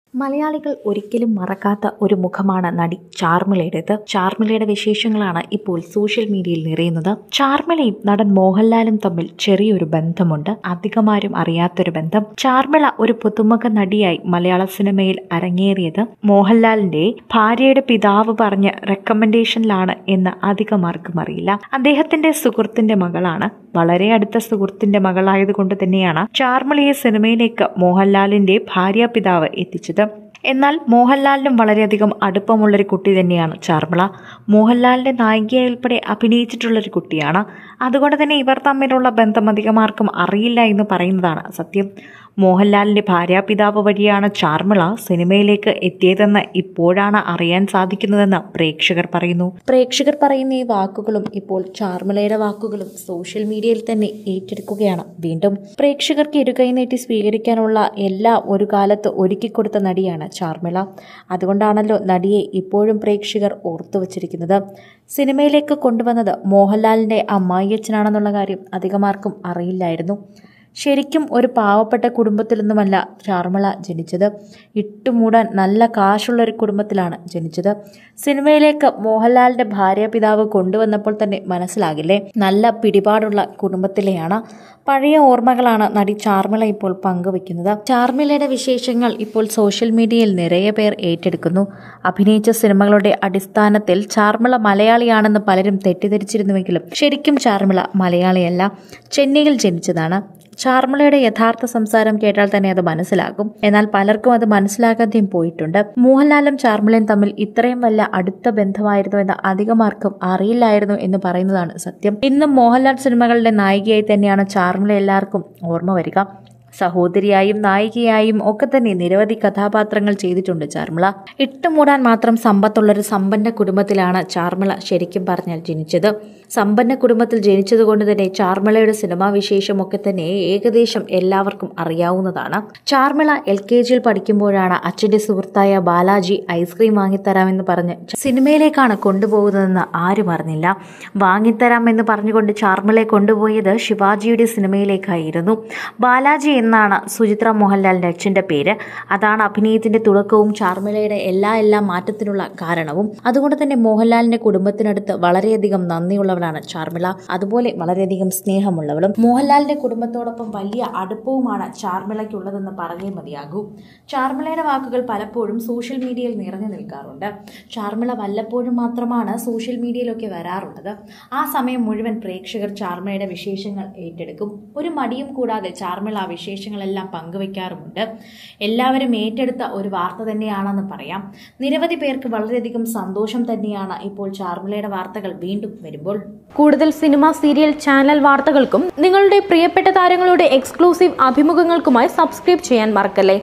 മലയാളികൾ ഒരിക്കലും മറക്കാത്ത ഒരു മുഖമാണ് നടി ചാർമിളയുടേത് ചാർമിളയുടെ വിശേഷങ്ങളാണ് ഇപ്പോൾ സോഷ്യൽ മീഡിയയിൽ നിറയുന്നത് ചാർമിളയും നടൻ മോഹൻലാലും തമ്മിൽ ചെറിയൊരു ബന്ധമുണ്ട് അധികമാരും അറിയാത്തൊരു ബന്ധം ചാർമിള ഒരു പുതുമുഖ നടിയായി മലയാള സിനിമയിൽ അരങ്ങേറിയത് മോഹൻലാലിന്റെ ഭാര്യയുടെ പിതാവ് പറഞ്ഞ റെക്കമെൻഡേഷനിലാണ് എന്ന് അധികമാർക്കും അറിയില്ല അദ്ദേഹത്തിന്റെ സുഹൃത്തിന്റെ മകളാണ് വളരെ അടുത്ത സുഹൃത്തിന്റെ മകളായതുകൊണ്ട് തന്നെയാണ് ചാർമിളയെ സിനിമയിലേക്ക് മോഹൻലാലിന്റെ ഭാര്യാപിതാവ് എത്തിച്ചത് എന്നാൽ മോഹൻലാലിനും വളരെയധികം അടുപ്പമുള്ളൊരു കുട്ടി തന്നെയാണ് ചാർമിള മോഹൻലാലിന്റെ നായികയായി ഉൾപ്പെടെ അഭിനയിച്ചിട്ടുള്ളൊരു കുട്ടിയാണ് അതുകൊണ്ട് തന്നെ ഇവർ തമ്മിലുള്ള ബന്ധം അധികമാർക്കും അറിയില്ല എന്ന് പറയുന്നതാണ് സത്യം മോഹൻലാലിന്റെ ഭാര്യാപിതാവ് വഴിയാണ് ചാർമിള സിനിമയിലേക്ക് എത്തിയതെന്ന് ഇപ്പോഴാണ് അറിയാൻ സാധിക്കുന്നതെന്ന് പ്രേക്ഷകർ പറയുന്നു പ്രേക്ഷകർ പറയുന്ന ഈ വാക്കുകളും ഇപ്പോൾ ചാർമിളയുടെ വാക്കുകളും സോഷ്യൽ മീഡിയയിൽ തന്നെ ഏറ്റെടുക്കുകയാണ് വീണ്ടും പ്രേക്ഷകർക്ക് ഇരുകൈ നീട്ടി സ്വീകരിക്കാനുള്ള എല്ലാ ഒരു കാലത്ത് ഒരുക്കിക്കൊടുത്ത നടിയാണ് ചാർമിള അതുകൊണ്ടാണല്ലോ നടിയെ ഇപ്പോഴും പ്രേക്ഷകർ ഓർത്തു വച്ചിരിക്കുന്നത് സിനിമയിലേക്ക് കൊണ്ടുവന്നത് മോഹൻലാലിന്റെ അമ്മായിയച്ഛനാണെന്നുള്ള കാര്യം അധികമാർക്കും അറിയില്ലായിരുന്നു ശരിക്കും ഒരു പാവപ്പെട്ട കുടുംബത്തിൽ നിന്നുമല്ല ചാർമിള ജനിച്ചത് ഇട്ടുമൂടാൻ നല്ല കാശുള്ള ഒരു കുടുംബത്തിലാണ് ജനിച്ചത് സിനിമയിലേക്ക് മോഹൻലാലിന്റെ ഭാര്യാപിതാവ് കൊണ്ടുവന്നപ്പോൾ തന്നെ മനസ്സിലാകില്ലേ നല്ല പിടിപാടുള്ള കുടുംബത്തിലെയാണ് പഴയ ഓർമ്മകളാണ് നടി ചാർമിള ഇപ്പോൾ പങ്കുവെക്കുന്നത് ചാർമിളയുടെ വിശേഷങ്ങൾ ഇപ്പോൾ സോഷ്യൽ മീഡിയയിൽ നിറയെ പേർ ഏറ്റെടുക്കുന്നു അഭിനയിച്ച സിനിമകളുടെ അടിസ്ഥാനത്തിൽ ചാർമിള മലയാളിയാണെന്ന് പലരും തെറ്റിദ്ധരിച്ചിരുന്നുവെങ്കിലും ശരിക്കും ചാർമിള മലയാളിയല്ല ചെന്നൈയിൽ ജനിച്ചതാണ് ചാർമിളയുടെ യഥാർത്ഥ സംസാരം കേട്ടാൽ തന്നെ അത് മനസ്സിലാകും എന്നാൽ പലർക്കും അത് മനസ്സിലാകാതെയും പോയിട്ടുണ്ട് മോഹൻലാലും ചാർമിളയും തമ്മിൽ ഇത്രയും വല്ല അടുത്ത ബന്ധമായിരുന്നു എന്ന് അധികമാർക്കും അറിയില്ലായിരുന്നു എന്ന് പറയുന്നതാണ് സത്യം ഇന്നും മോഹൻലാൽ സിനിമകളുടെ നായികയായി തന്നെയാണ് ചാർമിള എല്ലാവർക്കും ഓർമ്മ വരിക സഹോദരിയായും നായികയായും ഒക്കെ തന്നെ നിരവധി കഥാപാത്രങ്ങൾ ചെയ്തിട്ടുണ്ട് ചാർമിള ഇട്ടുമൂടാൻ മാത്രം സമ്പത്തുള്ളൊരു സമ്പന്ന കുടുംബത്തിലാണ് ചാർമിള ശരിക്കും പറഞ്ഞാൽ ജനിച്ചത് സമ്പന്ന കുടുംബത്തിൽ ജനിച്ചതുകൊണ്ട് തന്നെ ചാർമിളയുടെ സിനിമാ വിശേഷമൊക്കെ തന്നെ ഏകദേശം എല്ലാവർക്കും അറിയാവുന്നതാണ് ചാർമിള എൽ കെ ജിയിൽ പഠിക്കുമ്പോഴാണ് അച്ഛന്റെ സുഹൃത്തായ ബാലാജി ഐസ്ക്രീം വാങ്ങിത്തരാമെന്ന് പറഞ്ഞ് സിനിമയിലേക്കാണ് കൊണ്ടുപോകുന്നതെന്ന് ആരും അറിഞ്ഞില്ല വാങ്ങിത്തരാം എന്ന് പറഞ്ഞുകൊണ്ട് ചാർമിളയെ കൊണ്ടുപോയത് ശിവാജിയുടെ സിനിമയിലേക്കായിരുന്നു ബാലാജി എന്നാണ് സുചിത്ര മോഹൻലാലിന്റെ അച്ഛന്റെ പേര് അതാണ് അഭിനയത്തിന്റെ തുടക്കവും ചാർമിളയുടെ എല്ലാ എല്ലാ മാറ്റത്തിനുള്ള കാരണവും അതുകൊണ്ട് തന്നെ മോഹൻലാലിന്റെ കുടുംബത്തിനടുത്ത് വളരെയധികം നന്ദിയുള്ളവളാണ് ചാർമിള അതുപോലെ വളരെയധികം സ്നേഹമുള്ളവളും മോഹൻലാലിന്റെ കുടുംബത്തോടൊപ്പം വലിയ അടുപ്പവുമാണ് ചാർമിളയ്ക്കുള്ളതെന്ന് പറഞ്ഞേ മതിയാകൂ ചാർമിളയുടെ വാക്കുകൾ പലപ്പോഴും സോഷ്യൽ മീഡിയയിൽ നിറഞ്ഞു നിൽക്കാറുണ്ട് ചാർമിള വല്ലപ്പോഴും മാത്രമാണ് സോഷ്യൽ മീഡിയയിലൊക്കെ വരാറുള്ളത് ആ സമയം മുഴുവൻ പ്രേക്ഷകർ ചാർമിളയുടെ വിശേഷങ്ങൾ ഏറ്റെടുക്കും ഒരു മടിയും കൂടാതെ ചാർമിള ആ വിശേഷങ്ങളെല്ലാം പങ്കുവയ്ക്കാറുമുണ്ട് എല്ലാവരും ഏറ്റെടുത്ത ഒരു വാർത്ത തന്നെയാണെന്ന് പറയാം നിരവധി പേർക്ക് വളരെയധികം സന്തോഷം തന്നെയാണ് ഇപ്പോൾ ചാർമിളയുടെ വാർത്തകൾ വീണ്ടും വരുമ്പോൾ കൂടുതൽ സിനിമ സീരിയൽ ചാനൽ വാർത്തകൾക്കും നിങ്ങളുടെ പ്രിയപ്പെട്ട താരങ്ങളുടെ എക്സ്ക്ലൂസീവ് അഭിമുഖങ്ങൾക്കുമായി സബ്സ്ക്രൈബ് ചെയ്യാൻ മറക്കല്ലേ